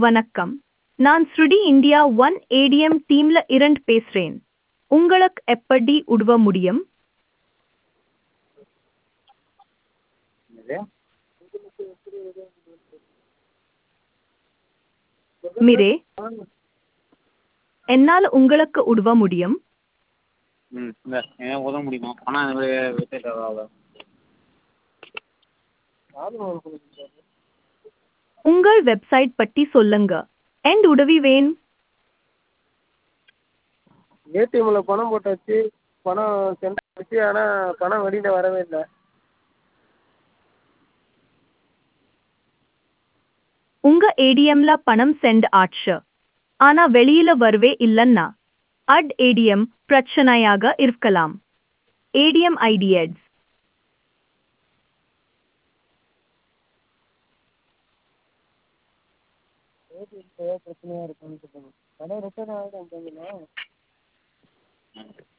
வணக்கம் நான் ஸ்ருடி இந்தியா ஒன் ஏடிஎம் டீம்ல இருந்து பேசுறேன் உங்களுக்கு எப்படி உதவ முடியும் என்னது மிரே என்னால் உங்களுக்கு உதவ முடியும் ம் இந்த ஏன் உதவ முடியுமா பணம் இந்த மாதிரி வெப்சைட் அவ்வளோ உங்கள் வெப்சைட் பற்றி சொல்லுங்க என் உதவி வேணும் ஏடிஎம்ல பணம் போட்டாச்சு பணம் சென்ட் ஆச்சு ஆனால் பணம் வெளியில் வரவே இல்லை உங்க ஏடிஎம்ல பணம் சென்ட் ஆச்சு ஆனா வெளியில வரவே இல்லைன்னா அட் ஏடிஎம் பிரச்சனையாக இருக்கலாம் ஏடிஎம் ஐடிஎட்ஸ் ஏடிஎம் பிரச்சனையாக இருக்குன்னு சொல்லுங்கள் பணம் ரிட்டர்ன் ஆகிடும்